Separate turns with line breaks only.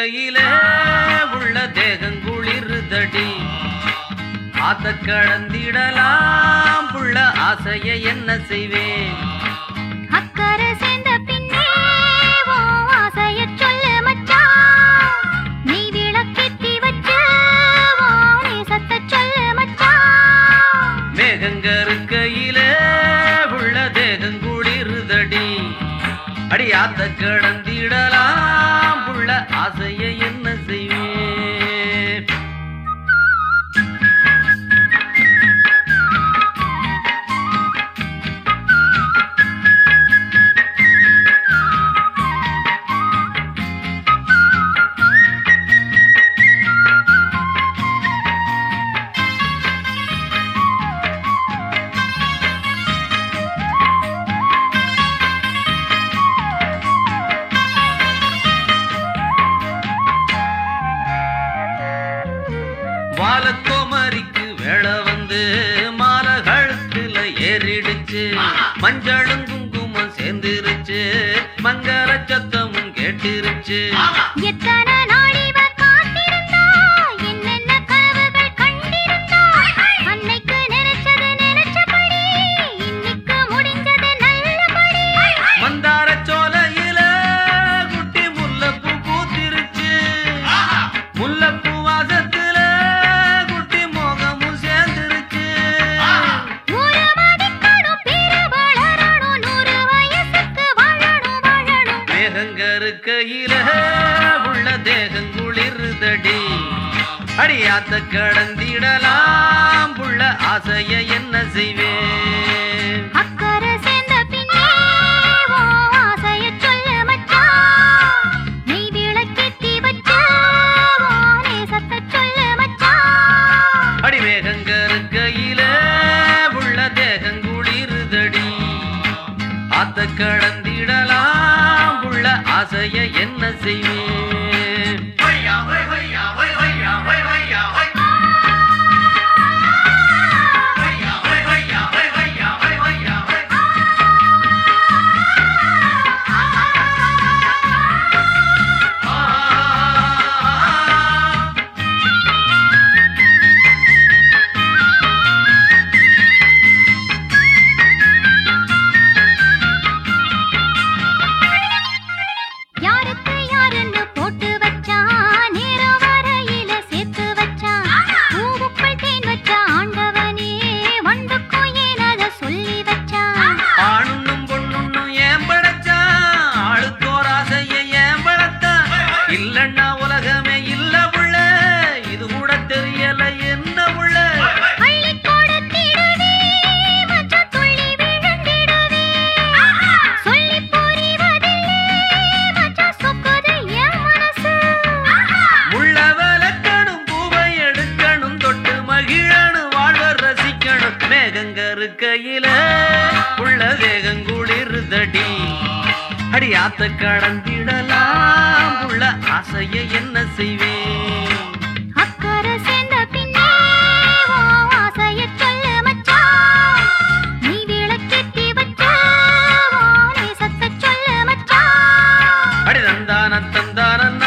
இருக்கையில உள்ள தேகங்குளிருதடி ஆத்த கடந்திடலாம் புள்ள ஆசைய என்ன செய்வேன்
அக்கறை சேர்ந்த பின்னே உன் ஆசையச் சொல்லு மச்சான். நீ விளக்கேத்தி வச்சு உன் நேசத்தைச் சொல்லு மச்சான்.
மேகங்க இருக்கையில உள்ள தேகங்குளிருதடி அடி ஆத்த கடந்திடலாம் புள்ள ஆசைய என்ன செய்வேன் வாலக்கோமரிக்கு வேலை வந்து மாலை கழுத்துல ஏறிடுச்சு மஞ்சளும் குங்குமம் சேர்ந்துருச்சு மங்கள சத்தமும் கேட்டுருச்சு
எத்தனை நாள் இவ காத்திருந்தா, என்னென்ன கனவுகள் கண்டிருந்தா. அன்னைக்கு நினைச்சது நினைச்சபடி, இன்னைக்கு முடிஞ்சது நல்லபடி.
மந்தார சோலையில குட்டி முல்லைப்பூ பூத்திருச்சு முல்லைப்பூ வாசத்துல குட்டி மோகமும் சேர்ந்துருச்சு
ஊரு மதிக்கணும், பேரு வளரணும், நூறு வயசுக்கு வாழணும், வாழணும்.
மேகங்க இருக்கையில உள்ள தேகங்குளிருதடி அடியாத்த கடந்திடலாம் புள்ள ஆசைய என்ன செய்வேன்
அக்கறை சேர்ந்த பின்னே உன் ஆசையச் சொல்லு மச்சான். நீ விளக்கேத்தி வச்சு உன் நேசத்தைச் சொல்லு மச்சான்.
அடி மேகங்க இருக்கையில உள்ள தேகங்குளிருதடி ஆத்த கடந்திடலாம் புள்ள ஆசைய என்ன செய்வேன்
யாருக்கு யாருன்னு போட்டு வச்சான், நேரம் வரையில சேர்த்து வச்சான். பூவுக்குள் தேன் வச்ச ஆண்டவனே, வண்டுக்கும் ஏன் அத சொல்லி வச்சான்?
ஆணுன்னும் பொண்ணுன்னும் ஏன் படைச்சான் ஆளுக்கோர் ஆசைய ஏன் வளர்த்தான் இல்லன்னா உலகமே இல்ல புள்ள இது கூட தெரியல என்ன புள்ள
அள்ளிக் கொடுத்திடுவே, மச்சான் துள்ளி விழுந்திடுவே. சொல்லிப் புரிவதில்லை, மச்சான் சொக்குது என் மனசு.
உள்ள விளக்கணும் பூவை எடுக்கணும் தொட்டு மகிழணும் வாழ்வர் ரசிக்கணும் மேகங்க இருக்கையில உள்ள வேகங்குளிருதடி அடி ஆத்த கடந்திடலாம் உள்ள ஆசைய என்ன செய்வேன்
அக்கறை சேர்ந்த பின்னே உன் ஆசையச் சொல்லு மச்சான். நீ விளக்கேத்தி வச்ச உன் நேசத்தைச் சொல்லு மச்சான்.
அடி தந்தான தந்தான